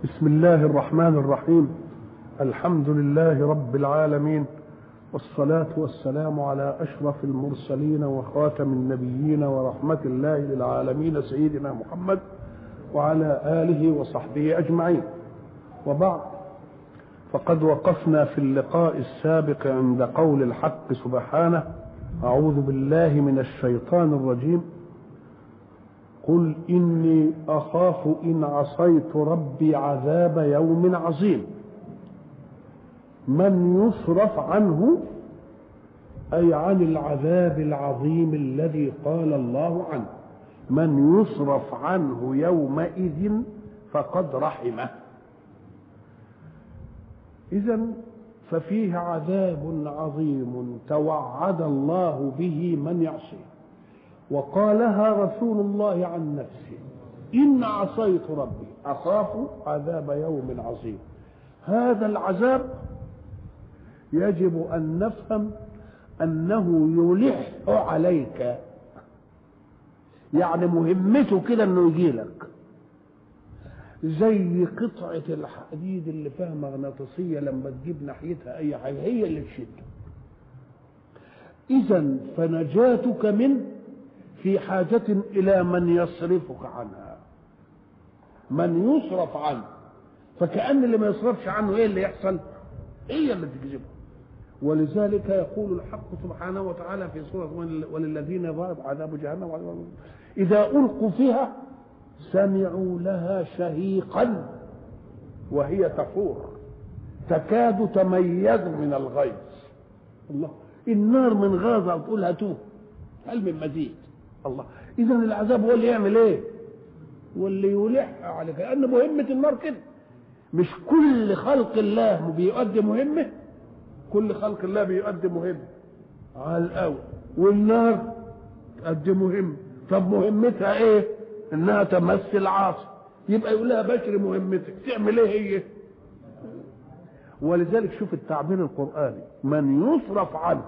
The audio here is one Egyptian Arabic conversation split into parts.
بسم الله الرحمن الرحيم الحمد لله رب العالمين والصلاة والسلام على أشرف المرسلين وخاتم النبيين ورحمة الله للعالمين سيدنا محمد وعلى آله وصحبه أجمعين وبعد فقد وقفنا في اللقاء السابق عند قول الحق سبحانه أعوذ بالله من الشيطان الرجيم قل إني أخاف إن عصيت ربي عذاب يوم عظيم من يصرف عنه أي عن العذاب العظيم الذي قال الله عنه من يصرف عنه يومئذ فقد رحمه إذا ففيه عذاب عظيم توعد الله به من يعصيه وقالها رسول الله عن نفسه إن عصيت ربي أخاف عذاب يوم عظيم هذا العذاب يجب أن نفهم أنه يلح عليك يعني مهمته كده انه يجي لك زي قطعة الحديد اللي فيها مغناطيسية لما تجيب ناحيتها أي حاجة هي اللي تشد إذا فنجاتك منه في حاجة إلى من يصرفك عنها من يصرف عنه فكأن اللي ما يصرفش عنه إيه اللي يحصل هي اللي تجذبه ولذلك يقول الحق سبحانه وتعالى في سورة وللذين ضرب عذاب جهنم إذا ألقوا فيها سمعوا لها شهيقا وهي تفور تكاد تميز من الغيظ الله النار من غازة تقول هاتوه هل من مزيد الله اذا العذاب هو اللي يعمل ايه واللي يلح عليك لان مهمه النار كده مش كل خلق الله بيؤدي مهمه كل خلق الله بيؤدي مهمه على الاول والنار تؤدي مهمه طب مهمتها ايه انها تمثل عاصي يبقى يقول لها بشر مهمتك تعمل ايه هي ولذلك شوف التعبير القراني من يصرف عنه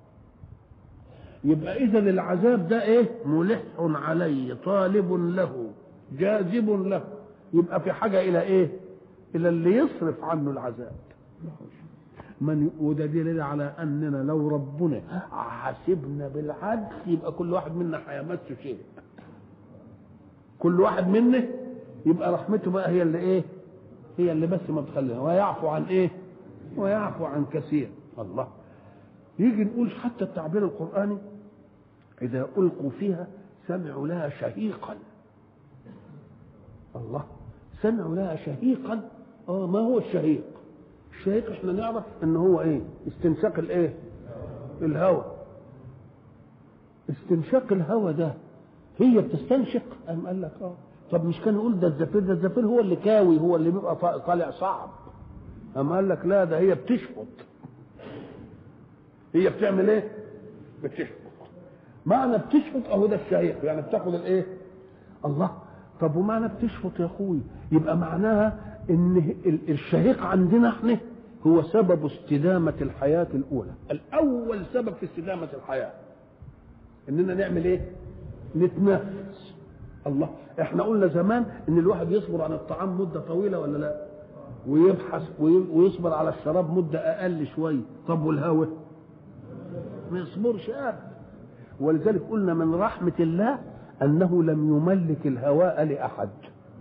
يبقى اذا العذاب ده ايه ملح عليه طالب له جاذب له يبقى في حاجه الى ايه الى اللي يصرف عنه العذاب من وده دليل على اننا لو ربنا حاسبنا بالعدل يبقى كل واحد منا هيمس شيء كل واحد منا يبقى رحمته بقى هي اللي ايه هي اللي بس ما بتخليها ويعفو عن ايه ويعفو عن كثير الله يجي نقول حتى التعبير القرآني إذا ألقوا فيها سمعوا لها شهيقا الله سمعوا لها شهيقا اه ما هو الشهيق الشهيق احنا نعرف ان هو ايه استنشاق الايه الهواء استنشاق الهواء ده هي بتستنشق ام قال لك اه طب مش كان يقول ده الزفير ده الزفير هو اللي كاوي هو اللي بيبقى طالع صعب ام قال لك لا ده هي بتشفط هي بتعمل ايه بتشفط معنى بتشفط اهو ده الشهيق يعني بتاخد الايه الله طب ومعنى بتشفط يا اخوي يبقى معناها ان الشهيق عندنا احنا هو سبب استدامة الحياة الأولى الأول سبب في استدامة الحياة إننا نعمل إيه؟ نتنفس الله إحنا قلنا زمان إن الواحد يصبر عن الطعام مدة طويلة ولا لا؟ ويبحث ويصبر على الشراب مدة أقل شوية طب والهواء؟ ما يصبرش ابدا ولذلك قلنا من رحمة الله أنه لم يملك الهواء لأحد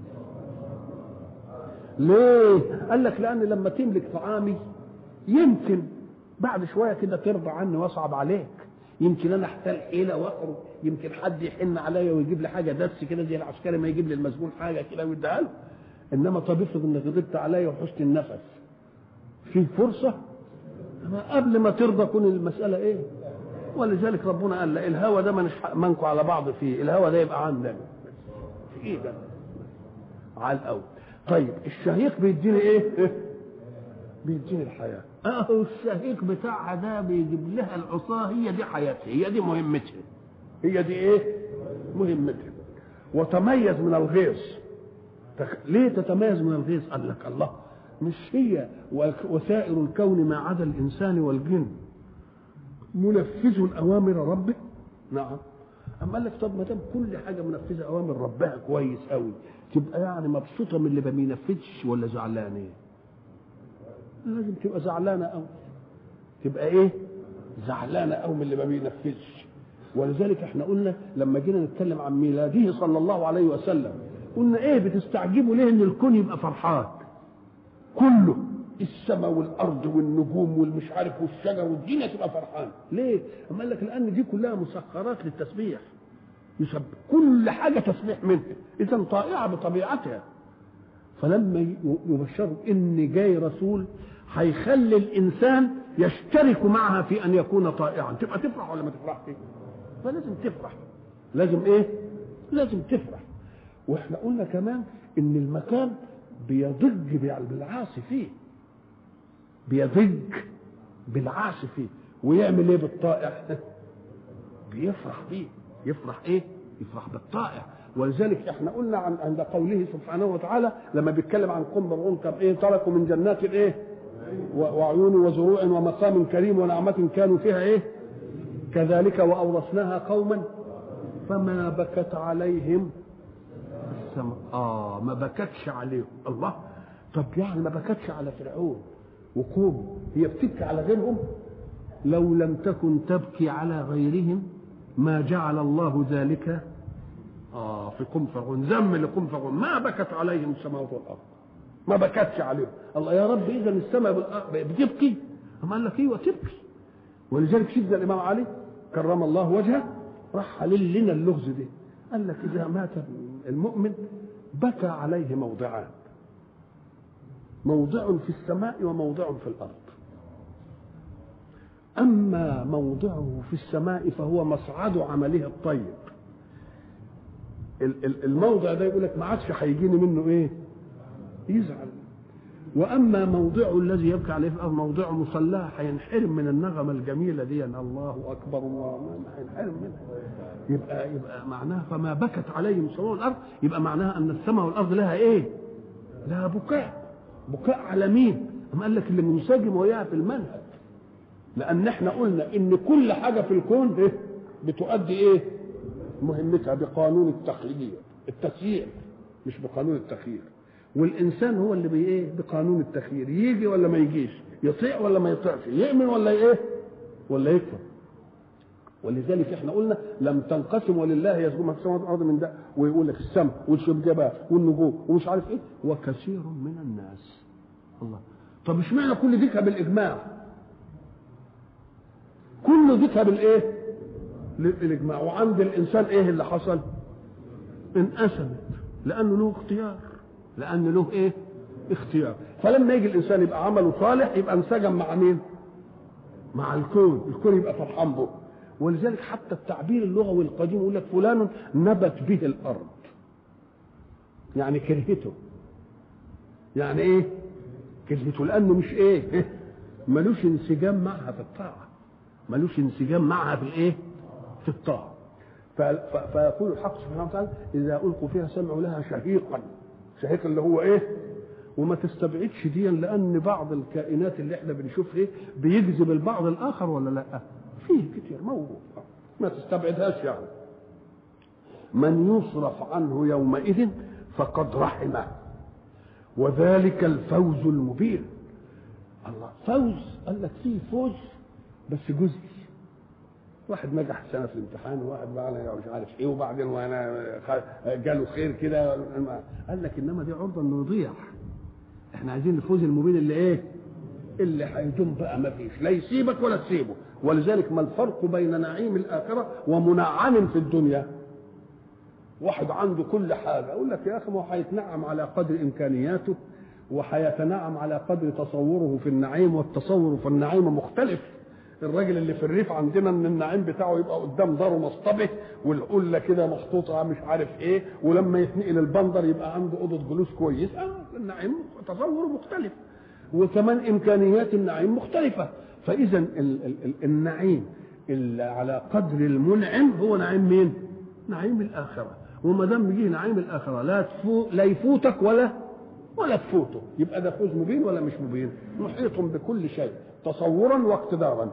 ليه؟ قال لك لأن لما تملك طعامي يمكن بعد شوية كده ترضى عني وأصعب عليك يمكن أنا أحتاج حيلة وأخرج يمكن حد يحن عليا ويجيب لي حاجة دس كده زي العسكري ما يجيب لي المسجون حاجة كده ويديها له إنما طب افرض إنك غضبت عليا وحسن النفس في فرصة قبل ما ترضى كون المسألة إيه ولذلك ربنا قال لا الهوى ده مش منكم على بعض فيه الهوى ده يبقى عندنا في ايه ده على الاول طيب الشهيق بيديني ايه بيديني الحياه اهو الشهيق بتاعها ده بيجيب لها العصاه هي دي حياتها هي دي مهمتها هي دي ايه مهمتها وتميز من الغيظ ليه تتميز من الغيظ قال لك الله مش هي وسائر الكون ما عدا الانسان والجن منفذ اوامر ربه نعم اما قال لك طب ما دام كل حاجه منفذه اوامر ربها كويس قوي تبقى يعني مبسوطه من اللي ما بينفذش ولا زعلانه ايه لازم تبقى زعلانه قوي تبقى ايه زعلانه قوي من اللي ما بينفذش ولذلك احنا قلنا لما جينا نتكلم عن ميلاده صلى الله عليه وسلم قلنا ايه بتستعجبوا ليه ان الكون يبقى فرحان كله السماء والارض والنجوم والمش عارف والشجر والدنيا تبقى فرحان ليه؟ اما قال لك لان دي كلها مسخرات للتسبيح يسبح كل حاجه تسبيح منها اذا طائعه بطبيعتها فلما يبشروا ان جاي رسول هيخلي الانسان يشترك معها في ان يكون طائعا تبقى تفرح ولا ما تفرحش فلازم تفرح لازم ايه لازم تفرح واحنا قلنا كمان ان المكان بيضج بالعاصي فيه بيضج بالعاصي فيه ويعمل ايه بالطائع بيفرح بيه يفرح ايه يفرح بالطائع ولذلك احنا قلنا عن عند قوله سبحانه وتعالى لما بيتكلم عن قم برعون طب ايه تركوا من جنات ايه وعيون وزروع ومقام كريم ونعمة كانوا فيها ايه كذلك وأورثناها قوما فما بكت عليهم السماء اه ما بكتش عليهم الله طب يعني ما بكتش على فرعون وقوم هي بتبكي على غيرهم لو لم تكن تبكي على غيرهم ما جعل الله ذلك اه في قم فرعون ذم لقم فرعون ما بكت عليهم السماوات والارض ما بكتش عليهم الله يا رب اذا السماء بتبكي أما قال لك ايوه تبكي ولذلك سيدنا الامام علي كرم الله وجهه راح حلل لنا اللغز ده قال لك اذا مات المؤمن بكى عليه موضعان موضع في السماء وموضع في الارض اما موضعه في السماء فهو مصعد عمله الطيب الموضع ده يقول لك ما عادش هيجيني منه ايه يزعل واما موضعه الذي يبكي عليه في الارض موضع مصلاه هينحرم من النغمه الجميله دي الله اكبر الله هينحرم منها يبقى يبقى معناها فما بكت عليهم سماء والارض يبقى معناها ان السماء والارض لها ايه؟ لها بكاء بكاء على مين؟ أم قال لك اللي منسجم وياها في المنهج لان احنا قلنا ان كل حاجه في الكون إيه؟ بتؤدي ايه؟ مهمتها بقانون التخيير التسيير مش بقانون التخيير والانسان هو اللي بي ايه بقانون التخيير يجي ولا ما يجيش يطيع ولا ما يطيعش يؤمن ولا ايه ولا يكفر ولذلك احنا قلنا لم تنقسم ولله يسجد ما في السماوات والارض من ده ويقول لك السماء والجبال والنجوم ومش عارف ايه وكثير من الناس الله طب اشمعنى كل ذكر بالاجماع كل ذكر بالايه بالاجماع وعند الانسان ايه اللي حصل انقسمت لانه له اختيار لان له ايه اختيار فلما يجي الانسان يبقى عمله صالح يبقى انسجم مع مين مع الكون الكون يبقى فرحان به ولذلك حتى التعبير اللغوي القديم يقول لك فلان نبت به الارض يعني كرهته يعني ايه كرهته لانه مش ايه ملوش انسجام معها في الطاعه ملوش انسجام معها في الايه في الطاعه فيقول الحق سبحانه وتعالى اذا القوا فيها سمعوا لها شهيقا شهيق اللي هو ايه وما تستبعدش دي لان بعض الكائنات اللي احنا بنشوفها ايه بيجذب البعض الاخر ولا لا فيه كتير موجود ما تستبعدهاش يعني من يصرف عنه يومئذ فقد رحمه وذلك الفوز المبين الله فوز قال لك فيه فوز بس جزئي واحد نجح سنه في الامتحان وواحد بقى مش عارف ايه وبعدين وانا جاله خير كده قال لك انما دي عرضه انه يضيع احنا عايزين الفوز المبين اللي ايه اللي هيدوم بقى ما فيش لا يسيبك ولا تسيبه ولذلك ما الفرق بين نعيم الاخره ومنعم في الدنيا واحد عنده كل حاجه اقول لك يا اخي ما هو هيتنعم على قدر امكانياته وهيتنعم على قدر تصوره في النعيم والتصور في النعيم مختلف الراجل اللي في الريف عندنا ان النعيم بتاعه يبقى قدام داره مصطبه والقله كده محطوطه مش عارف ايه ولما يتنقل البندر يبقى عنده اوضه جلوس كويس اه النعيم تصوره مختلف وكمان امكانيات النعيم مختلفه فاذا ال- ال- ال- النعيم اللي على قدر المنعم هو نعيم مين؟ نعيم الاخره وما دام يجي نعيم الاخره لا تفو لا يفوتك ولا ولا تفوته يبقى ده فوز مبين ولا مش مبين؟ محيط بكل شيء تصورا واقتدارا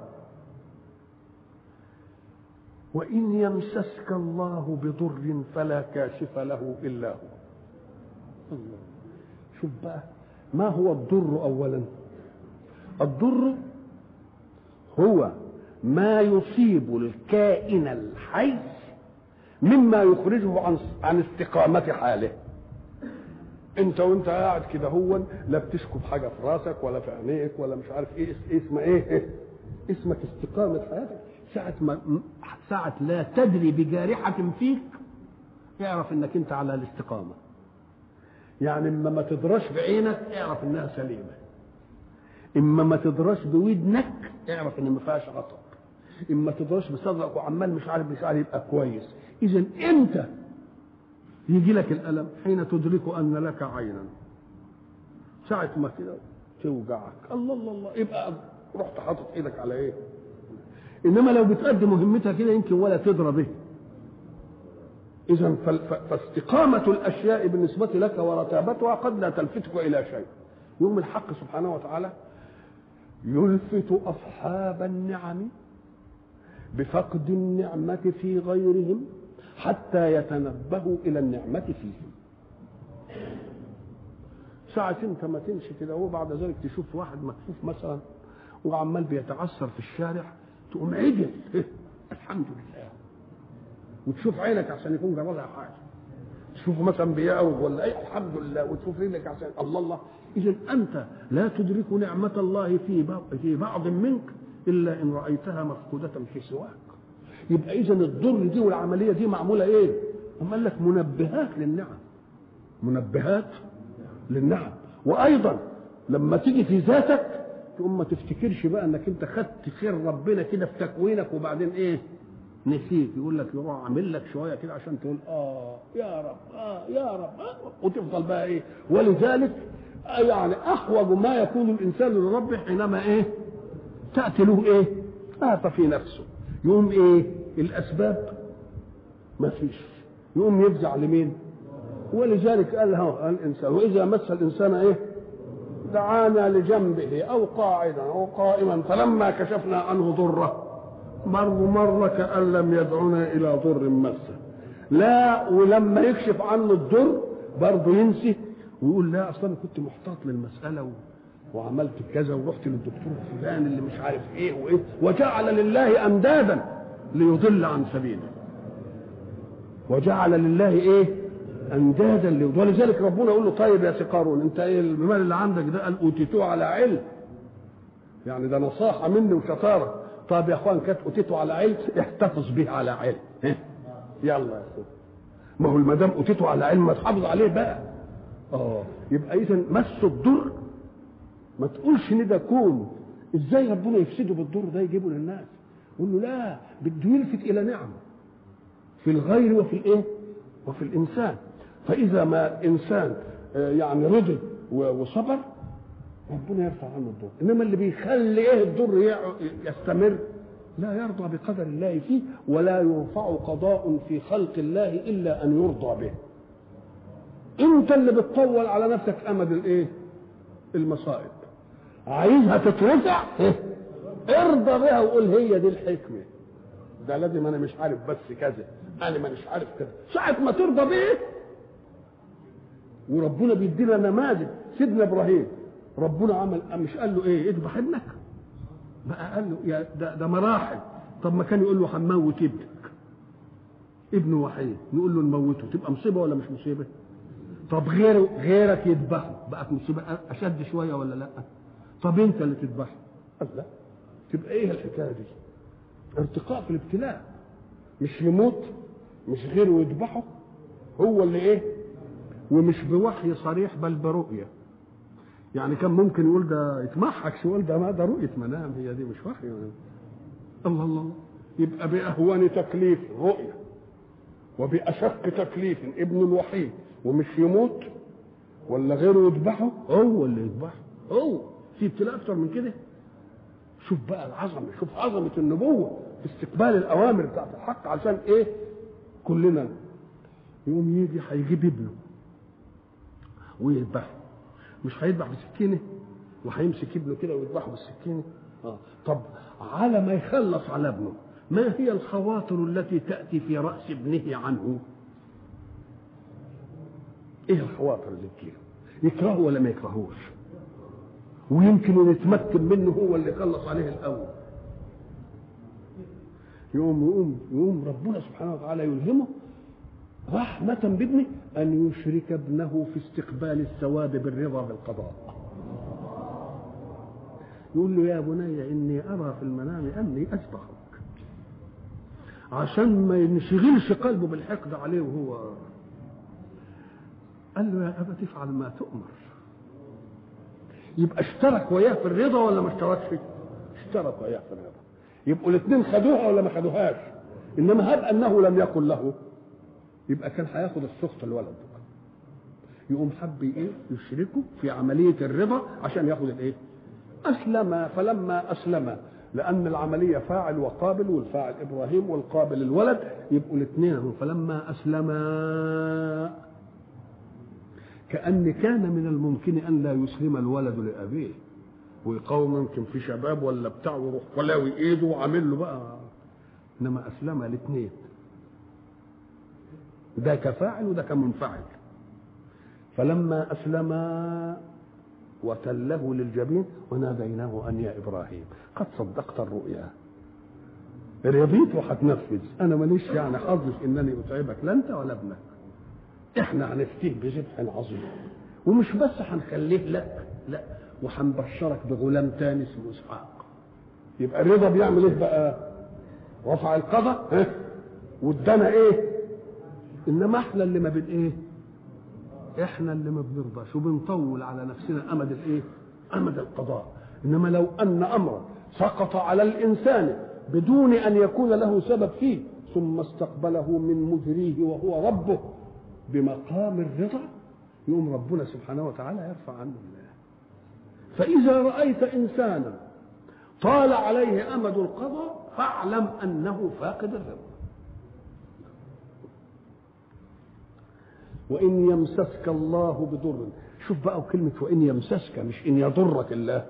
وإن يمسسك الله بضر فلا كاشف له إلا هو الله شوف بقى ما هو الضر اولا الضر هو ما يصيب الكائن الحي مما يخرجه عن عن استقامة حاله انت وانت قاعد كده هو لا بتشكو بحاجه في راسك ولا في عينيك ولا مش عارف ايه اسم ايه اسمك استقامه حياتك ساعة ما ساعة لا تدري بجارحة فيك اعرف انك انت على الاستقامة يعني اما ما تدرش بعينك اعرف انها سليمة اما ما تدرش بودنك اعرف ان ما فيهاش غطا اما تدرش بصدرك وعمال مش عارف مش عارف يبقى كويس اذا امتى يجي لك الالم حين تدرك ان لك عينا ساعة ما كده توجعك الله الله الله يبقى رحت حاطط ايدك على ايه انما لو بتقدم مهمتها كده يمكن ولا تدرى به اذا فاستقامه الاشياء بالنسبه لك ورتابتها قد لا تلفتك الى شيء يوم الحق سبحانه وتعالى يلفت اصحاب النعم بفقد النعمه في غيرهم حتى يتنبهوا الى النعمه فيهم ساعة انت ما تمشي كده وبعد ذلك تشوف واحد مكفوف مثلا وعمال بيتعثر في الشارع تقوم عدل الحمد لله وتشوف عينك عشان يكون جرالها حاجه تشوفه مثلا بيعوج ولا اي الحمد لله وتشوف رجلك عشان الله الله اذا انت لا تدرك نعمه الله في في بعض منك الا ان رايتها مفقوده في سواك يبقى اذا الضر دي والعمليه دي معموله ايه؟ أم قال لك منبهات للنعم منبهات للنعم وايضا لما تيجي في ذاتك تقوم ما تفتكرش بقى انك انت خدت خير ربنا كده في تكوينك وبعدين ايه نسيت يقول لك يروح عامل لك شويه كده عشان تقول اه يا رب اه يا رب آه وتفضل بقى ايه ولذلك يعني احوج ما يكون الانسان لربه حينما ايه تاتي له ايه آفة في نفسه يقوم ايه الاسباب ما فيش يقوم يفزع لمين ولذلك قال ها الانسان واذا مس الانسان ايه دعانا لجنبه او قاعدا او قائما فلما كشفنا عنه ضره مر مر كان لم يدعنا الى ضر مسه لا ولما يكشف عنه الضر برضه ينسي ويقول لا اصلا انا كنت محتاط للمساله و... وعملت كذا ورحت للدكتور فلان اللي مش عارف ايه وايه وجعل لله اندادا ليضل عن سبيله وجعل لله ايه اندادا ليضل ولذلك ربنا يقول له طيب يا سقارون انت ايه المال اللي عندك ده قال اوتيتوه على علم يعني ده نصاحه مني وشطاره طب يا اخوان كانت اوتيته على علم احتفظ به على علم يلا يا اخوان ما هو ما دام اوتيته على علم ما تحافظ عليه بقى اه يبقى اذا مس الضر ما تقولش ان ده كون ازاي ربنا يفسده بالضر ده يجيبه للناس قول له لا بده يلفت الى نعم في الغير وفي الايه وفي الانسان فاذا ما الانسان يعني رضي وصبر ربنا يرفع عنه الضر انما اللي بيخلي ايه الضر يستمر لا يرضى بقدر الله فيه ولا يرفع قضاء في خلق الله الا ان يرضى به انت اللي بتطول على نفسك امد الايه المصائب عايزها تترفع ارضى بها وقول هي دي الحكمه ده لازم انا مش عارف بس كذا انا ما مش عارف كذا ساعه ما ترضى بيه وربنا بيدينا نماذج سيدنا ابراهيم ربنا عمل مش قال له ايه اذبح ابنك بقى قال له يا ده, ده مراحل طب ما كان يقول له هنموت ابنك ابنه وحيد نقول له نموته تبقى مصيبه ولا مش مصيبه طب غيره غيرك يذبحه بقت مصيبه اشد شويه ولا لا طب انت اللي تذبحه قال لا تبقى ايه الحكايه دي ارتقاء في الابتلاء مش يموت مش غيره يذبحه هو اللي ايه ومش بوحي صريح بل برؤيه يعني كان ممكن يقول ده يتمحك شو يقول ده ما ده رؤيه منام هي دي مش وحي الله الله الله يبقى باهون تكليف رؤيه وباشق تكليف ابن الوحيد ومش يموت ولا غيره يذبحه هو اللي يذبحه هو في ابتلاء اكتر من كده شوف بقى العظمه شوف عظمه النبوه في استقبال الاوامر بتاعت الحق عشان ايه كلنا يقوم يجي هيجيب ابنه ويذبحه مش هيذبح بسكينه وهيمسك ابنه كده ويذبحه بالسكينه اه طب على ما يخلص على ابنه ما هي الخواطر التي تاتي في راس ابنه عنه ايه الخواطر اللي تجيله يكرهه ولا ما يكرهوش ويمكن يتمكن منه هو اللي خلص عليه الاول يقوم يقوم يقوم ربنا سبحانه وتعالى يلهمه رحمة بابنه أن يشرك ابنه في استقبال الثواب بالرضا بالقضاء يقول له يا بني إني أرى في المنام أني أذبحك عشان ما ينشغلش قلبه بالحقد عليه وهو قال له يا أبا تفعل ما تؤمر يبقى اشترك وياه في الرضا ولا ما اشتركش اشترك وياه في الرضا يبقوا الاثنين خدوها ولا ما خدوهاش انما هب انه لم يقل له يبقى كان هياخد السخط الولد يقوم حب ايه يشركه في عمليه الرضا عشان ياخد الايه اسلم فلما اسلم لان العمليه فاعل وقابل والفاعل ابراهيم والقابل الولد يبقوا الاثنين فلما اسلما كأن كان من الممكن أن لا يسلم الولد لأبيه ويقاوم يمكن في شباب ولا بتاع ويروح ولاوي ايده وعامل له بقى انما اسلم الاثنين ده كفاعل وده كمنفعل فلما اسلما وتله للجبين وناديناه ان يا ابراهيم قد صدقت الرؤيا رضيت وهتنفذ انا ماليش يعني حظ في انني اتعبك لا انت ولا ابنك احنا هنفتيه بذبح عظيم ومش بس هنخليه لك لا وهنبشرك بغلام تاني اسمه اسحاق يبقى الرضا بيعمل ايه بقى رفع القضاء ها وادانا ايه انما احنا اللي ما بن ايه احنا اللي ما بنرضاش وبنطول على نفسنا امد الايه امد القضاء انما لو ان امرا سقط على الانسان بدون ان يكون له سبب فيه ثم استقبله من مجريه وهو ربه بمقام الرضا يقوم ربنا سبحانه وتعالى يرفع عنه الله فإذا رأيت إنسانا طال عليه أمد القضاء فاعلم أنه فاقد الرضا وإن يمسسك الله بضر شوف بقى كلمة وإن يمسسك مش إن يضرك الله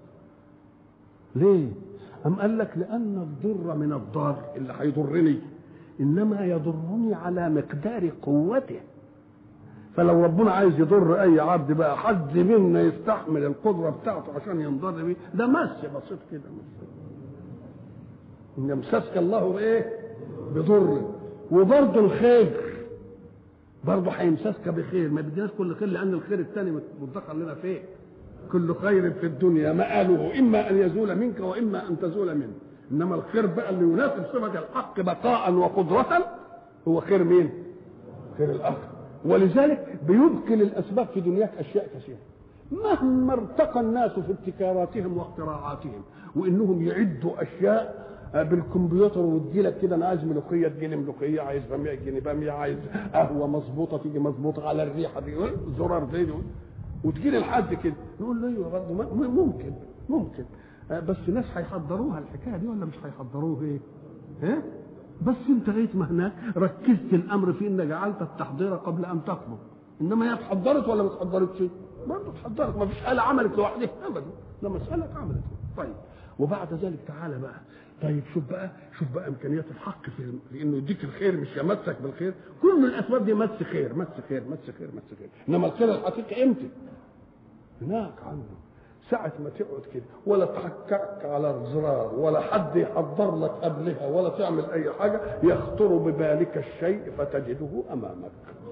ليه؟ أم قال لك لأن الضر من الضار اللي هيضرني إنما يضرني على مقدار قوته فلو ربنا عايز يضر اي عبد بقى حد منا يستحمل القدره بتاعته عشان ينضر بيه ده مس بسيط كده مس ان يمسسك الله بايه بضر وبرضه الخير برضه هيمسسك بخير ما بدناش كل خير لان الخير الثاني مدخر لنا فين كل خير في الدنيا مآله اما ان يزول منك واما ان تزول منه انما الخير بقى اللي يناسب صفه الحق بقاء وقدره هو خير مين خير الاخر ولذلك بيبقي للاسباب في دنياك اشياء كثيره مهما ارتقى الناس في ابتكاراتهم واختراعاتهم وانهم يعدوا اشياء بالكمبيوتر وتجي لك كده انا عايز ملوخيه تجي لي ملوخيه عايز باميه تجي لي باميه عايز قهوه مظبوطه تيجي مظبوطه على الريحه دي زرار زي دي وتجي لي لحد كده نقول له ايوه برضه ممكن ممكن بس ناس هيحضروها الحكايه دي ولا مش هيحضروها ايه؟ ها؟ بس انت لغايه ما هناك ركزت الامر في ان جعلت التحضير قبل ان تطلب انما هي اتحضرت ولا ما اتحضرتش؟ برضه اتحضرت ما فيش آلة عملت لوحدها ابدا ده مسألة عملت طيب وبعد ذلك تعالى بقى طيب شوف بقى شوف بقى امكانيات الحق في, في انه يديك الخير مش يمسك بالخير كل الاسباب دي مس خير مس خير مس خير مس خير انما الخير الحقيقي امتى؟ هناك عنده ساعة ما تقعد كده ولا تحكك على الزرار ولا حد يحضر لك قبلها ولا تعمل أي حاجة يخطر ببالك الشيء فتجده أمامك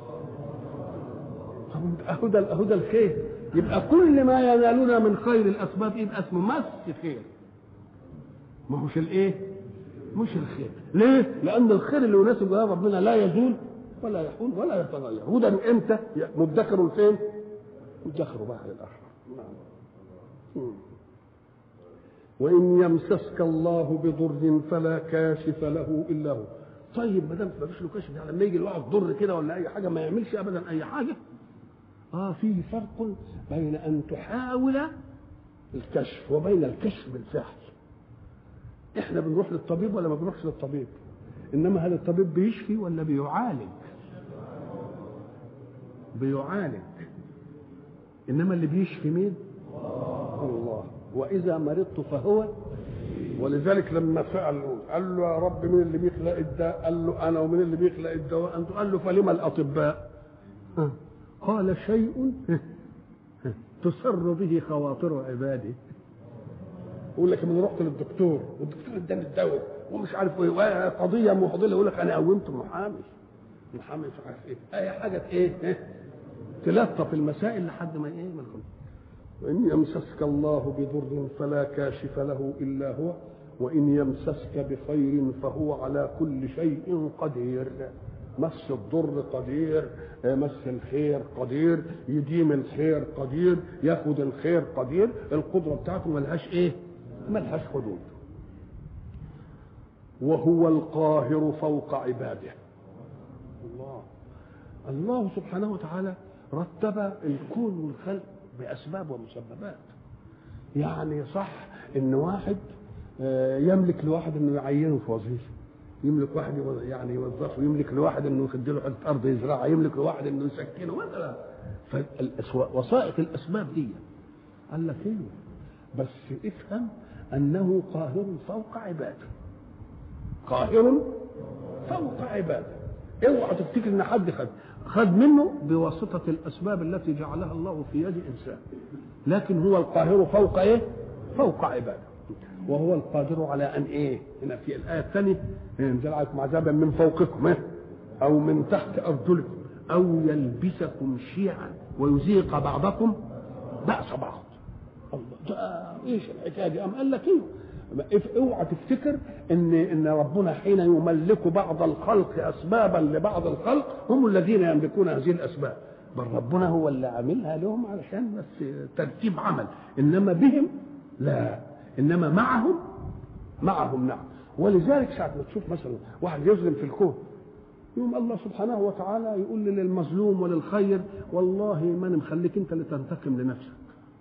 أهو ده أهو ده الخير يبقى كل ما ينالنا من خير الأسباب يبقى اسمه مس خير ما هوش الإيه؟ مش الخير ليه؟ لأن الخير اللي يناسب ربنا لا يزول ولا يحول ولا يتغير هدى امتى؟ مدخر فين؟ مدخر بقى للآخرة نعم وإن يمسسك الله بضر فلا كاشف له إلا هو طيب ما دام مفيش له كاشف يعني لما يجي الواحد ضر كده ولا أي حاجة ما يعملش أبدا أي حاجة آه في فرق بين أن تحاول الكشف وبين الكشف بالفعل احنا بنروح للطبيب ولا ما بنروحش للطبيب انما هل الطبيب بيشفي ولا بيعالج بيعالج انما اللي بيشفي مين الله واذا مرضت فهو ولذلك لما سال قال له يا رب مين اللي بيخلق الداء قال له انا ومين اللي بيخلق الدواء انت قال له فلما الاطباء قال شيء تسر به خواطر عباده يقول لك من رحت للدكتور والدكتور اداني الدواء ومش عارف ايه قضيه معضله يقول لك انا قومت محامي محامي مش عارف ايه اي حاجه ايه, إيه؟ تلطف المسائل لحد ما ايه ما وان يمسسك الله بضر فلا كاشف له الا هو وان يمسسك بخير فهو على كل شيء قدير مس الضر قدير مس الخير قدير يديم الخير قدير ياخد الخير قدير القدره بتاعته ملهاش ايه ملهاش حدود وهو القاهر فوق عباده الله الله سبحانه وتعالى رتب الكون والخلق باسباب ومسببات يعني صح ان واحد يملك لواحد انه يعينه في وظيفه يملك واحد يعني يوظفه يملك لواحد انه يخد له حته ارض يزرعها يملك لواحد انه يسكنه مثلا فوسائط الاسباب دي قال لك ايه بس افهم انه قاهر فوق عباده قاهر فوق عباده اوعى تفتكر ان حد خد خد منه بواسطة الأسباب التي جعلها الله في يد إنسان لكن هو القاهر فوق إيه؟ فوق عباده وهو القادر على أن إيه؟ هنا في الآية الثانية ينزل عليكم عذابا من فوقكم إيه؟ أو من تحت أرجلكم أو يلبسكم شيعا ويزيق بعضكم بأس بعض الله ده ايش الحكايه دي؟ قام قال لك ايه؟ اوعى تفتكر ان ان ربنا حين يملك بعض الخلق اسبابا لبعض الخلق هم الذين يملكون هذه الاسباب بل ربنا هو اللي عاملها لهم علشان بس ترتيب عمل انما بهم لا انما معهم معهم نعم ولذلك ساعه ما تشوف مثلا واحد يظلم في الكون يوم الله سبحانه وتعالى يقول للمظلوم وللخير والله ما انا مخليك انت اللي تنتقم لنفسك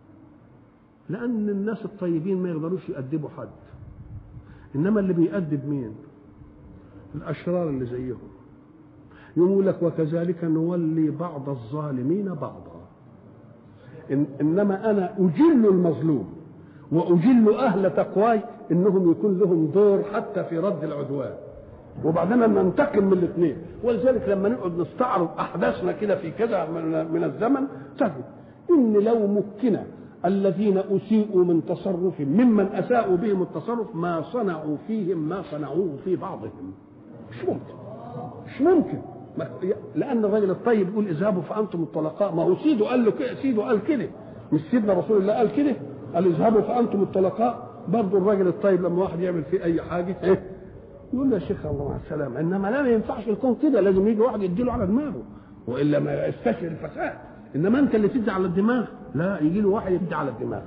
لان الناس الطيبين ما يقدروش يأدبوا حد انما اللي بيأدب مين الاشرار اللي زيهم يقول لك وكذلك نولي بعض الظالمين بعضا إن انما انا اجل المظلوم واجل اهل تقواي انهم يكون لهم دور حتى في رد العدوان وبعدين ننتقم من الاثنين ولذلك لما نقعد نستعرض احداثنا كده في كذا من الزمن تجد ان لو مكن الذين اسيئوا من تصرف ممن اساءوا بهم التصرف ما صنعوا فيهم ما صنعوه في بعضهم مش ممكن مش ممكن لان الرجل الطيب يقول اذهبوا فانتم الطلقاء ما هو سيده قال له كده سيده قال كده مش سيدنا رسول الله قال كده قال اذهبوا فانتم الطلقاء برضه الراجل الطيب لما واحد يعمل فيه اي حاجه ايه يقول له يا شيخ الله مع السلامه انما لا ما ينفعش يكون كده لازم يجي واحد يديله على دماغه والا ما يستشعر الفساد انما انت اللي تدي على الدماغ لا يجي له واحد يدي على الدماغ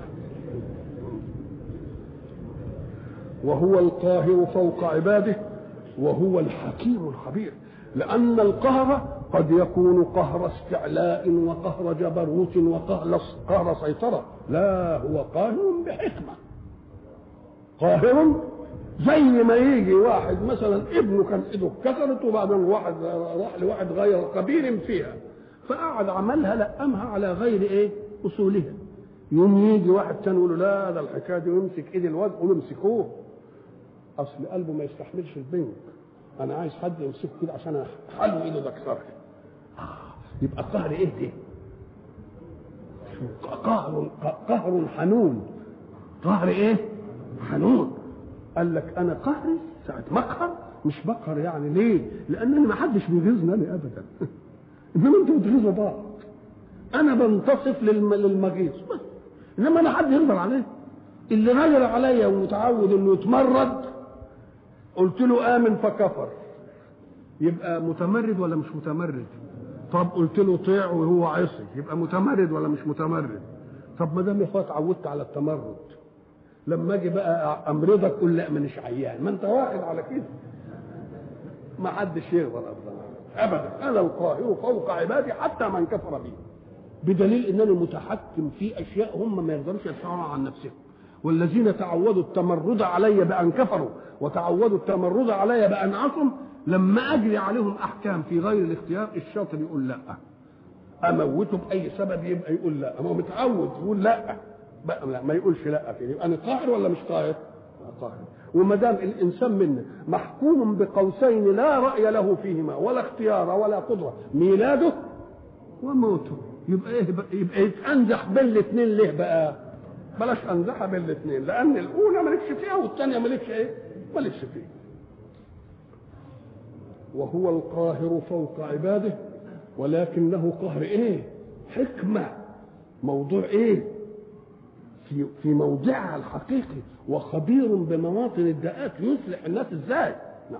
وهو القاهر فوق عباده وهو الحكيم الخبير لأن القهر قد يكون قهر استعلاء وقهر جبروت وقهر قهر سيطرة لا هو قاهر بحكمة قاهر زي ما يجي واحد مثلا ابنه كان ايده اتكسرت وبعدين واحد راح لواحد غير خبير فيها فقعد عملها لقمها على غير ايه اصولها يوم يجي واحد تاني يقول له لا ده الحكايه دي ويمسك ايد الواد يقول له امسكوه اصل قلبه ما يستحملش البنك انا عايز حد يمسكه كده عشان احلو ايده ده اكسرها يبقى قهر ايه ده قهر قهر حنون قهر ايه حنون قال لك انا قهري ساعه ما اقهر مش بقهر يعني ليه لانني ما حدش بيغيظني انا ابدا انما انتوا بتغيظوا بعض انا بنتصف للمغيظ بس انما انا حد يقدر عليه اللي غير عليا ومتعود انه يتمرد قلت له امن فكفر يبقى متمرد ولا مش متمرد طب قلت له طيع وهو عصي يبقى متمرد ولا مش متمرد طب ما دام يا اخويا اتعودت على التمرد لما اجي بقى امرضك قول لا مانيش عيان ما انت واخد على كده ما حدش يقدر ابدا ابدا انا القاهر فوق عبادي حتى من كفر بي بدليل انني متحكم في اشياء هم ما يقدروش يدفعوها عن نفسهم والذين تعودوا التمرد علي بان كفروا وتعودوا التمرد علي بان عصوا لما اجري عليهم احكام في غير الاختيار الشاطر يقول لا اموته باي سبب يبقى يقول لا ما هو متعود يقول لا بقى لا ما يقولش لا في يبقى انا قاهر ولا مش قاهر؟ قاهر وما دام الانسان منا محكوم بقوسين لا راي له فيهما ولا اختيار ولا قدره ميلاده وموته يبقى ايه بقى يبقى يتأنزح بين الاثنين ليه بقى بلاش انزحها بين الاثنين لان الاولى مالكش فيها والثانيه مالكش ايه مالكش فيها وهو القاهر فوق عباده ولكنه قهر ايه حكمه موضوع ايه في في موضعها الحقيقي وخبير بمواطن الداءات يصلح الناس ازاي نعم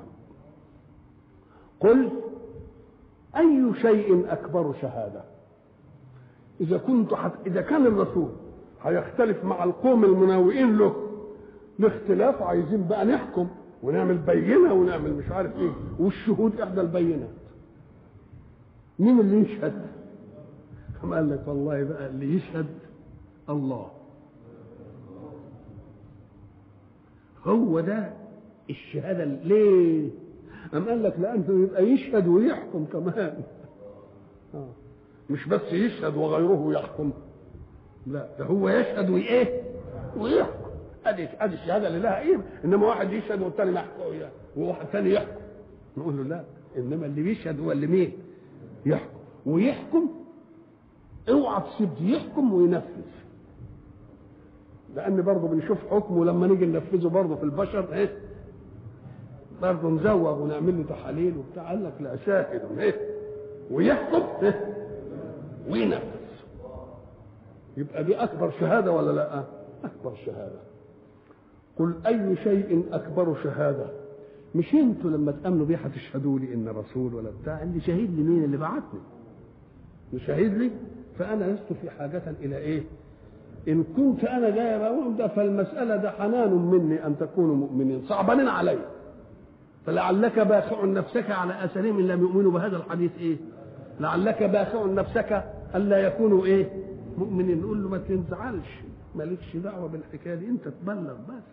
قل اي شيء اكبر شهاده اذا كنت حت... اذا كان الرسول هيختلف مع القوم المناوئين له لاختلاف عايزين بقى نحكم ونعمل بينه ونعمل مش عارف ايه والشهود احدى البينات مين اللي يشهد كما قال لك والله بقى اللي يشهد الله هو ده الشهادة ليه أم قال لك لأنه يبقى يشهد ويحكم كمان آه. مش بس يشهد وغيره يحكم لا ده هو يشهد وايه ويحكم ادي ادي الشهاده اللي لها قيمه انما واحد يشهد والثاني ما يحكم وواحد ثاني يحكم نقول له لا انما اللي بيشهد هو اللي مين يحكم ويحكم اوعى تسيب يحكم وينفذ لان برضه بنشوف حكمه لما نيجي ننفذه برضه في البشر ايه برضه نزوغ ونعمل له تحاليل وبتاع قال لك لا شاهد ايه ويحكم ايه وينفذ يبقى دي اكبر شهاده ولا لا اكبر شهاده قل اي شيء اكبر شهاده مش انتوا لما تامنوا بيه هتشهدوا لي ان رسول ولا بتاع اللي شهيد لي مين اللي بعتني مش شهيد لي فانا لست في حاجه الى ايه ان كنت انا جاي بقول ده فالمساله ده حنان مني ان تكونوا مؤمنين صعبانين علي فلعلك باخع نفسك على اثرهم ان لم يؤمنوا بهذا الحديث ايه لعلك باخع نفسك الا يكونوا ايه مؤمنين نقول له ما تنزعلش مالكش دعوه بالحكايه دي انت تبلغ بس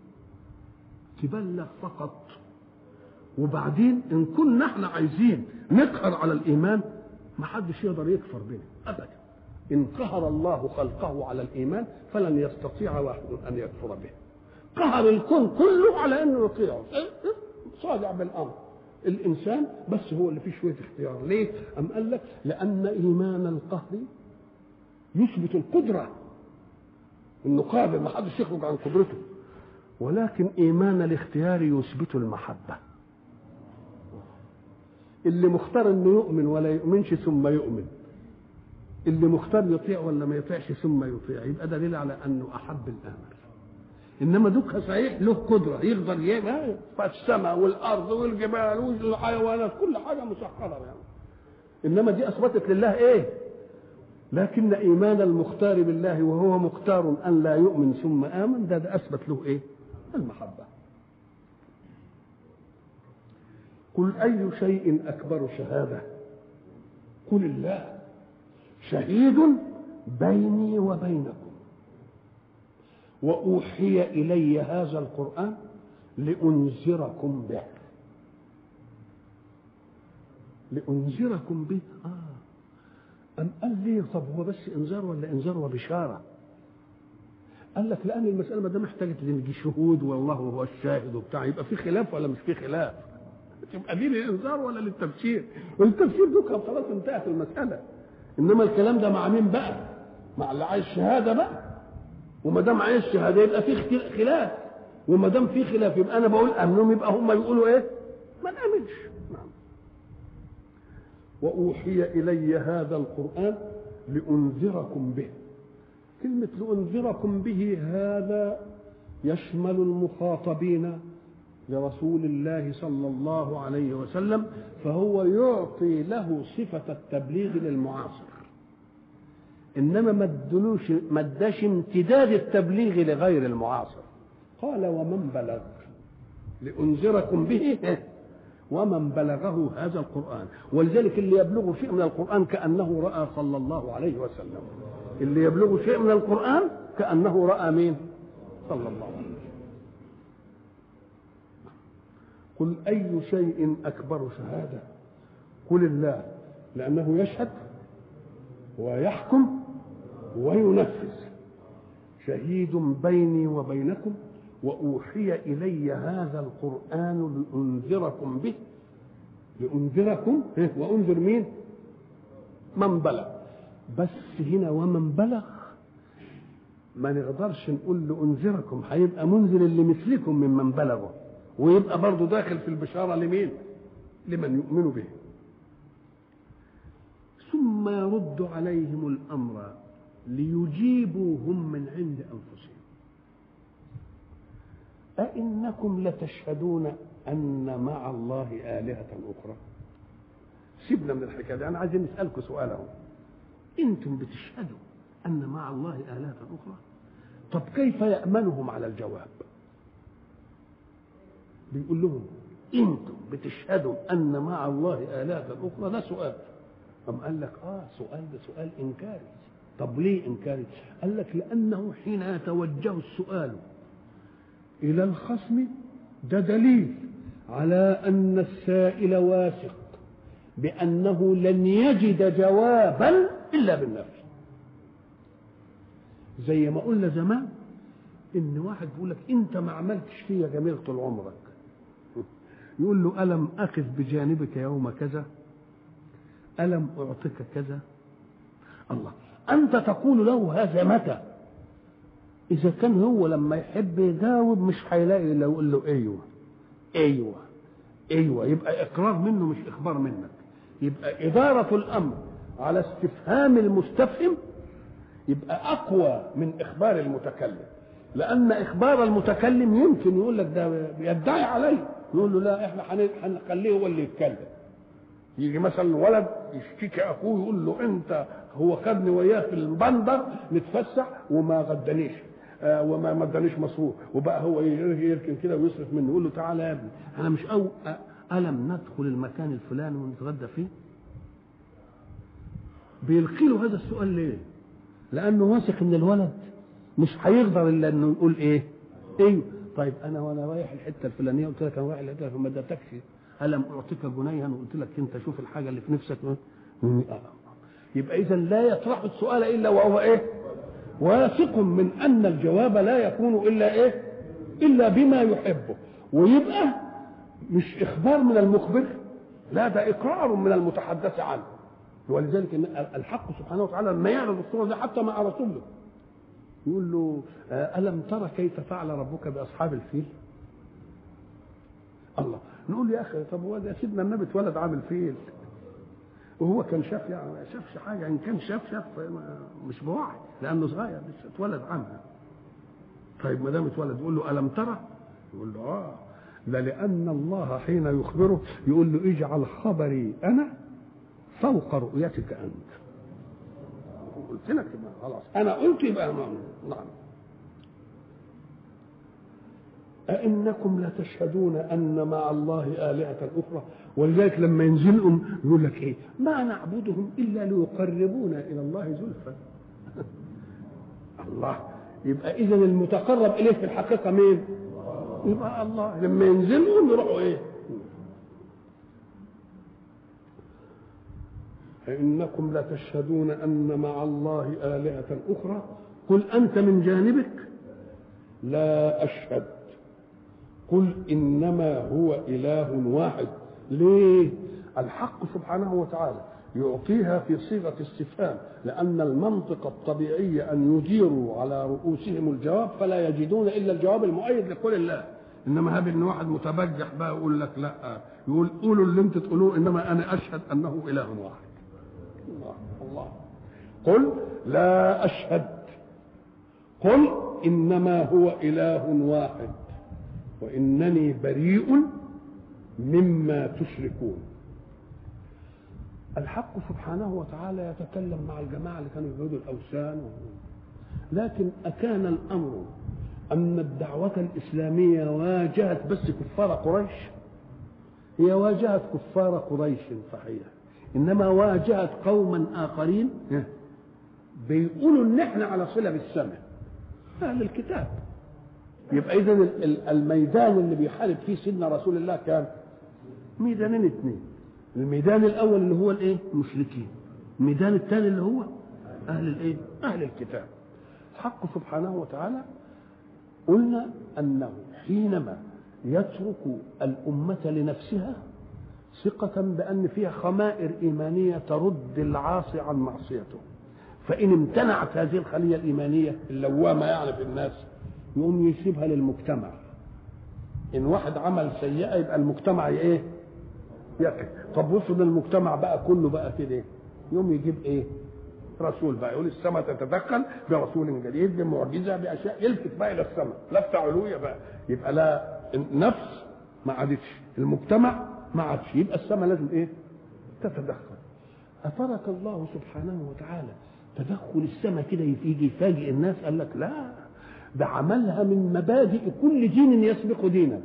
تبلغ فقط وبعدين ان كنا احنا عايزين نقهر على الايمان ما حدش يقدر يكفر بنا ابدا ان قهر الله خلقه على الايمان فلن يستطيع واحد ان يكفر به قهر الكون كله على انه يطيعه صادع بالامر الانسان بس هو اللي فيه شويه اختيار ليه ام قال لك لان ايمان القهر يثبت القدره انه قادر ما حدش يخرج عن قدرته ولكن ايمان الاختيار يثبت المحبه اللي مختار انه يؤمن ولا يؤمنش ثم يؤمن اللي مختار يطيع ولا ما يطيعش ثم يطيع يبقى دليل على انه احب الامر انما دوك صحيح له قدره يقدر يبقى فالسماء والارض والجبال والحيوانات كل حاجه مسخره يعني انما دي اثبتت لله ايه لكن ايمان المختار بالله وهو مختار ان لا يؤمن ثم امن ده, ده اثبت له ايه المحبه قل اي شيء اكبر شهاده قل الله شهيد بيني وبينكم واوحي الي هذا القران لانذركم به لانذركم به اه أم قال لي طب هو بس انذار ولا انذار وبشاره قال لك لان المساله ما دام احتاجت للشهود والله هو الشاهد وبتاع يبقى في خلاف ولا مش في خلاف تبقى دي للانذار ولا للتبشير والتبشير دوكا خلاص انتهت المساله انما الكلام ده مع مين بقى مع اللي عايز شهاده بقى وما دام عايز شهاده يبقى في خلاف وما دام في خلاف يبقى انا بقول امنهم يبقى هم يقولوا ايه ما نامنش نعم واوحي الي هذا القران لانذركم به كلمه لانذركم به هذا يشمل المخاطبين لرسول الله صلى الله عليه وسلم فهو يعطي له صفة التبليغ للمعاصر إنما ما ادلوش ما اداش امتداد التبليغ لغير المعاصر قال ومن بلغ لأنذركم به ومن بلغه هذا القرآن ولذلك اللي يبلغه شيء من القرآن كأنه رأى صلى الله عليه وسلم اللي يبلغه شيء من القرآن كأنه رأى مين صلى الله عليه وسلم قل أي شيء أكبر شهادة قل الله لأنه يشهد ويحكم وينفذ شهيد بيني وبينكم وأوحي إلي هذا القرآن لأنذركم به لأنذركم وأنذر مين من بلغ بس هنا ومن بلغ ما نقدرش نقول له انذركم هيبقى منذر اللي مثلكم ممن بلغوا ويبقى برضه داخل في البشاره لمين؟ لمن يؤمن به ثم يرد عليهم الامر ليجيبوا هم من عند انفسهم أئنكم لتشهدون أن مع الله آلهة أخرى سيبنا من الحكاية دي أنا عايزين نسألكم سؤال أهو أنتم بتشهدوا أن مع الله آلهة أخرى طب كيف يأمنهم على الجواب بيقول لهم أنتم بتشهدوا أن مع الله آلهة أخرى ده سؤال أم قال لك آه سؤال ده سؤال إنكاري طب ليه إنكاري قال لك لأنه حين يتوجه السؤال إلى الخصم ده دليل على أن السائل واثق بأنه لن يجد جوابا إلا بالنفي زي ما قلنا زمان إن واحد بيقول لك أنت ما عملتش فيا جميل طول عمرك يقول له ألم أقف بجانبك يوم كذا ألم أعطيك كذا الله أنت تقول له هذا متى إذا كان هو لما يحب يجاوب مش هيلاقي إلا يقول له أيوه أيوه أيوه يبقى إقرار منه مش إخبار منك يبقى إدارة الأمر على استفهام المستفهم يبقى أقوى من إخبار المتكلم لأن إخبار المتكلم يمكن يقول لك ده بيدعي عليه يقول له لا إحنا هنخليه هو اللي يتكلم يجي مثلا ولد يشتكي اخوه يقول له انت هو خدني وياه في البندر نتفسح وما غدانيش آه وما ما ادانيش مصروف وبقى هو يركن كده ويصرف منه يقول له تعالى يا ابني انا مش أو الم ندخل المكان الفلاني ونتغدى فيه بيلقي له هذا السؤال ليه لانه واثق ان الولد مش هيقدر الا انه يقول ايه ايوه طيب انا وانا رايح الحته الفلانيه قلت لك انا رايح الحته فما ادتكش ألم أعطيك جنيها وقلت لك أنت شوف الحاجة اللي في نفسك يبقى إذا لا يطرح السؤال إلا وهو إيه؟ واثق من أن الجواب لا يكون إلا إيه؟ إلا بما يحبه ويبقى مش إخبار من المخبر لا ده إقرار من المتحدث عنه ولذلك إن الحق سبحانه وتعالى لما يعرض الصورة دي حتى مع رسوله يقول له ألم ترى كيف فعل ربك بأصحاب الفيل؟ الله نقول يا اخي طب هو ده سيدنا النبي اتولد عامل فيل وهو كان شاف يعني ما شافش حاجه ان كان شاف شاف مش بوعي لانه صغير لسه اتولد عنها طيب ما دام اتولد يقول له الم ترى؟ يقول له اه ده لان الله حين يخبره يقول له اجعل خبري انا فوق رؤيتك انت قلت لك خلاص انا قلت يبقى نعم أئنكم لتشهدون أن مع الله آلهة أخرى ولذلك لما ينزلهم يقول لك إيه ما نعبدهم إلا ليقربونا إلى الله زلفى الله يبقى إذا المتقرب إليه في الحقيقة مين؟ يبقى الله لما ينزلهم يروحوا إيه؟ أئنكم لتشهدون أن مع الله آلهة أخرى قل أنت من جانبك لا أشهد قل انما هو اله واحد ليه الحق سبحانه وتعالى يعطيها في صيغه استفهام لان المنطق الطبيعي ان يديروا على رؤوسهم الجواب فلا يجدون الا الجواب المؤيد لقول الله انما هذا ان واحد متبجح بقى يقول لك لا يقول قولوا اللي انت تقولوه انما انا اشهد انه اله واحد الله الله قل لا اشهد قل انما هو اله واحد وانني بريء مما تشركون الحق سبحانه وتعالى يتكلم مع الجماعه اللي كانوا يعبدوا الاوثان لكن اكان الامر ان الدعوه الاسلاميه واجهت بس كفار قريش هي واجهت كفار قريش صحيح انما واجهت قوما اخرين بيقولوا ان احنا على صله بالسماء اهل الكتاب يبقى اذا الميدان اللي بيحارب فيه سيدنا رسول الله كان ميدانين اثنين الميدان الاول اللي هو الايه المشركين الميدان الثاني اللي هو اهل الايه اهل الكتاب الحق سبحانه وتعالى قلنا انه حينما يترك الامه لنفسها ثقة بأن فيها خمائر إيمانية ترد العاصي عن معصيته فإن امتنعت هذه الخلية الإيمانية اللوامة يعني في الناس يقوم يسيبها للمجتمع إن واحد عمل سيئة يبقى المجتمع إيه؟ يكفي طب وصل المجتمع بقى كله بقى كده يقوم يجيب إيه؟ رسول بقى يقول السماء تتدخل برسول جديد بمعجزه باشياء يلفت بقى الى السماء لفت علويه بقى يبقى لا النفس ما عادتش المجتمع ما عادش يبقى السماء لازم ايه؟ تتدخل اترك الله سبحانه وتعالى تدخل السماء كده يجي يفاجئ الناس قال لك لا ده عملها من مبادئ كل دين يسبق دينا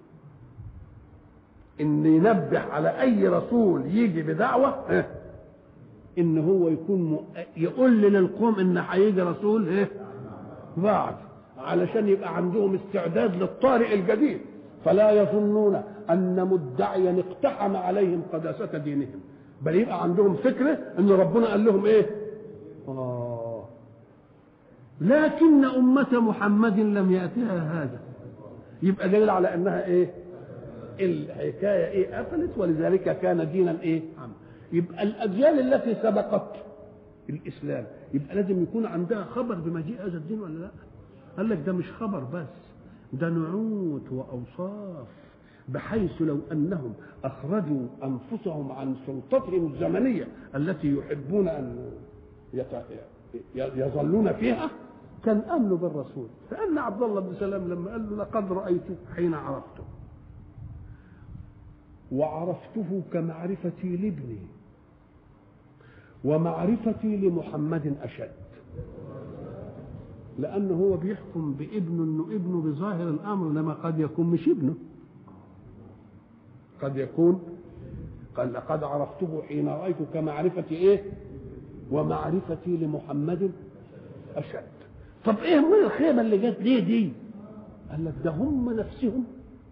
ان ينبه على اي رسول يجي بدعوه ان هو يكون م... يقول للقوم ان هيجي رسول ايه بعد علشان يبقى عندهم استعداد للطارئ الجديد فلا يظنون ان مدعيا اقتحم عليهم قداسه دينهم بل يبقى عندهم فكره ان ربنا قال لهم ايه آه. لكن أمة محمد لم يأتها هذا يبقى دليل على أنها إيه الحكاية إيه قفلت ولذلك كان دينا إيه عام يبقى الأجيال التي سبقت الإسلام يبقى لازم يكون عندها خبر بمجيء هذا الدين ولا لا قال لك ده مش خبر بس ده نعوت وأوصاف بحيث لو أنهم أخرجوا أنفسهم عن سلطتهم الزمنية التي يحبون أن يظلون فيها كان امنوا بالرسول فان عبد الله بن سلام لما قال له لقد رايته حين عرفته وعرفته كمعرفتي لابني ومعرفتي لمحمد اشد لانه هو بيحكم بابنه انه ابنه بظاهر الامر انما قد يكون مش ابنه قد يكون قال لقد عرفته حين رايته كمعرفتي ايه ومعرفتي لمحمد اشد طب ايه من الخيمه اللي جت ليه دي قال لك ده هم نفسهم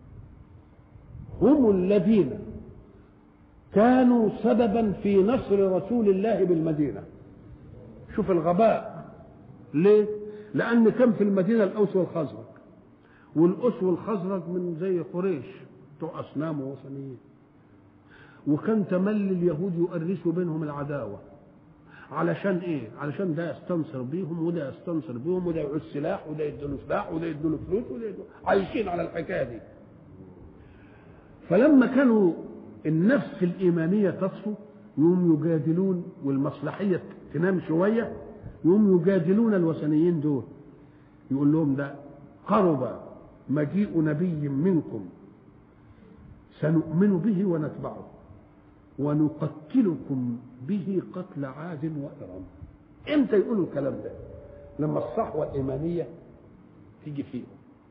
هم الذين كانوا سببا في نصر رسول الله بالمدينه شوف الغباء ليه لان كان في المدينه الاوس والخزرج والاوس والخزرج من زي قريش بتوع اصنام ووثنيين وكان تملي اليهود يؤرسوا بينهم العداوه علشان ايه؟ علشان ده يستنصر بيهم وده يستنصر بيهم وده يعوز سلاح وده يديله سلاح وده يديله فلوس وده يديله عايشين على الحكايه دي. فلما كانوا النفس الايمانيه تصفو يوم يجادلون والمصلحيه تنام شويه يوم يجادلون الوثنيين دول يقول لهم ده قرب مجيء نبي منكم سنؤمن به ونتبعه ونقتلكم به قتل عاد وإرم امتى يقولوا الكلام ده لما الصحوة الإيمانية تيجي فيهم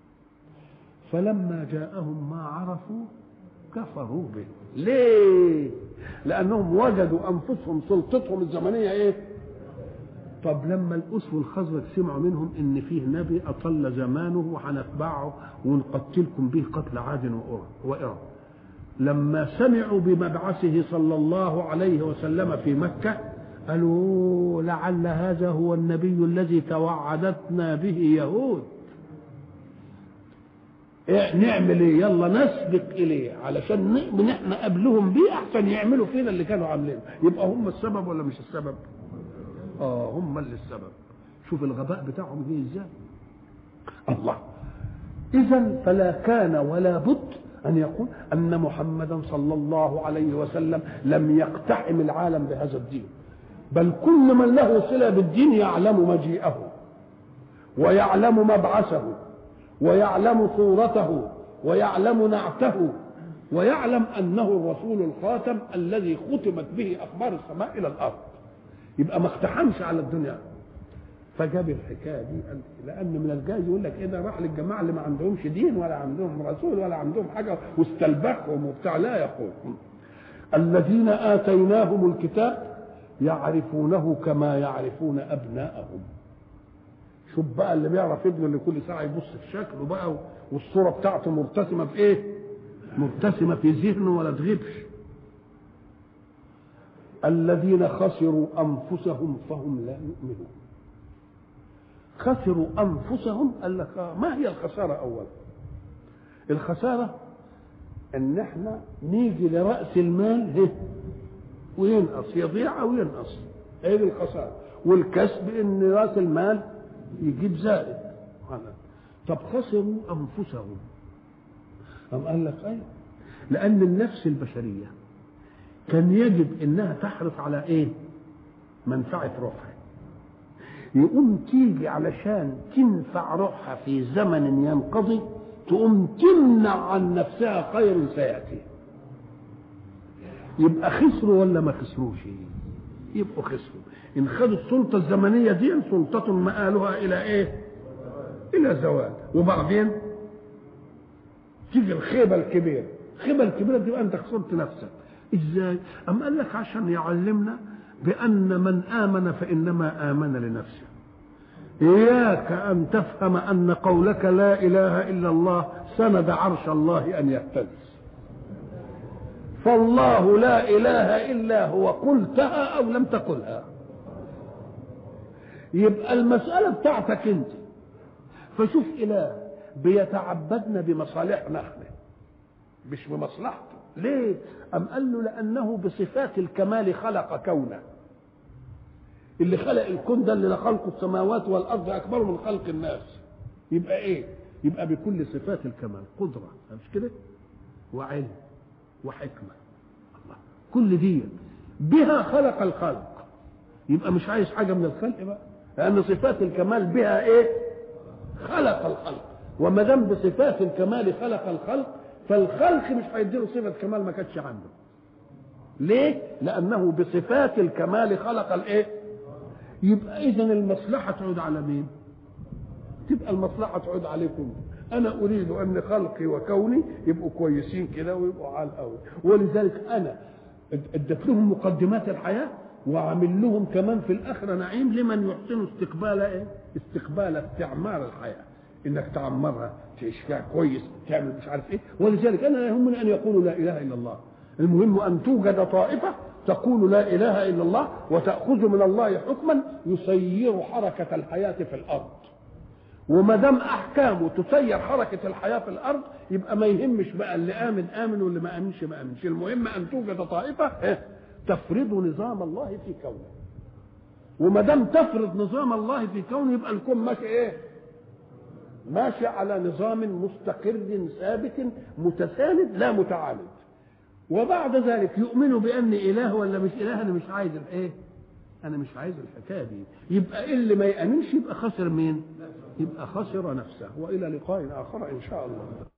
فلما جاءهم ما عرفوا كفروا به ليه لأنهم وجدوا أنفسهم سلطتهم الزمنية إيه طب لما الأس والخزرج سمعوا منهم إن فيه نبي أطل زمانه وهنتبعه ونقتلكم به قتل عاد وإرم لما سمعوا بمبعثه صلى الله عليه وسلم في مكة قالوا لعل هذا هو النبي الذي توعدتنا به يهود إيه نعمل ايه يلا نسبق اليه علشان نؤمن احنا قبلهم بيه احسن يعملوا فينا اللي كانوا عاملينه يبقى هم السبب ولا مش السبب اه هم اللي السبب شوف الغباء بتاعهم جه ازاي الله اذا فلا كان ولا بد أن يقول أن محمدا صلى الله عليه وسلم لم يقتحم العالم بهذا الدين بل كل من له صلة بالدين يعلم مجيئه ويعلم مبعثه ويعلم صورته ويعلم نعته ويعلم أنه الرسول الخاتم الذي ختمت به أخبار السماء إلى الأرض يبقى ما اقتحمش على الدنيا فجاب الحكايه دي لان من الجايز يقول لك ايه ده راح للجماعه اللي ما عندهمش دين ولا عندهم رسول ولا عندهم حاجه واستلبخهم وبتاع لا يقول الذين اتيناهم الكتاب يعرفونه كما يعرفون ابناءهم شوف بقى اللي بيعرف ابنه اللي كل ساعه يبص في شكله بقى والصوره بتاعته مرتسمه بايه؟ مرتسمه في ذهنه ولا تغيبش الذين خسروا انفسهم فهم لا يؤمنون خسروا انفسهم قال لك آه ما هي الخساره اولا الخساره ان احنا نيجي لراس المال هه وينقص يضيع او ينقص هي دي الخساره والكسب ان راس المال يجيب زائد طب خسروا انفسهم أم قال لك ايوه لان النفس البشريه كان يجب انها تحرص على ايه منفعه روحها يقوم تيجي علشان تنفع روحها في زمن ينقضي تقوم تمنع عن نفسها خير سياتي يبقى خسروا ولا ما خسروش يبقوا خسروا ان خدوا السلطه الزمنيه دي سلطه مآلها الى ايه الى زوال وبعدين تيجي الخيبه الكبيره الخيبه الكبيره تبقى انت خسرت نفسك ازاي ام قال لك عشان يعلمنا بان من امن فانما امن لنفسه اياك ان تفهم ان قولك لا اله الا الله سند عرش الله ان يهتز فالله لا اله الا هو قلتها او لم تقلها يبقى المساله بتاعتك انت فشوف اله بيتعبدنا بمصالحنا احنا مش بمصلحته ليه ام قال له لانه بصفات الكمال خلق كونه اللي خلق الكون ده اللي خلق السماوات والارض اكبر من خلق الناس يبقى ايه يبقى بكل صفات الكمال قدره مش كده وعلم وحكمه الله كل دي بها خلق الخلق يبقى مش عايز حاجه من الخلق بقى لان صفات الكمال بها ايه خلق الخلق وما دام بصفات الكمال خلق الخلق فالخلق مش هيديله صفه كمال ما كانتش عنده ليه لانه بصفات الكمال خلق الايه يبقى اذا المصلحه تعود على مين تبقى المصلحه تعود عليكم انا اريد ان خلقي وكوني يبقوا كويسين كده ويبقوا على الاول ولذلك انا اديت لهم مقدمات الحياه وعامل لهم كمان في الاخره نعيم لمن يحسن استقبال ايه استقبال استعمار الحياه انك تعمرها تعيش فيها كويس تعمل مش عارف ايه ولذلك انا لا يهمني ان يقولوا لا اله الا الله المهم ان توجد طائفه تقول لا اله الا الله وتاخذ من الله حكما يسير حركه الحياه في الارض وما دام احكامه تسير حركه الحياه في الارض يبقى ما يهمش بقى اللي امن امن واللي ما امنش ما امنش المهم ان توجد طائفه تفرض نظام الله في كونه وما دام تفرض نظام الله في كونه يبقى الكون ماشي ايه ماشي على نظام مستقر ثابت متساند لا متعاند وبعد ذلك يؤمنوا بان اله ولا مش اله انا مش عايز الايه انا مش عايز الحكايه دي يبقى اللي ما يامنش يبقى خسر مين يبقى خسر نفسه والى لقاء اخر ان شاء الله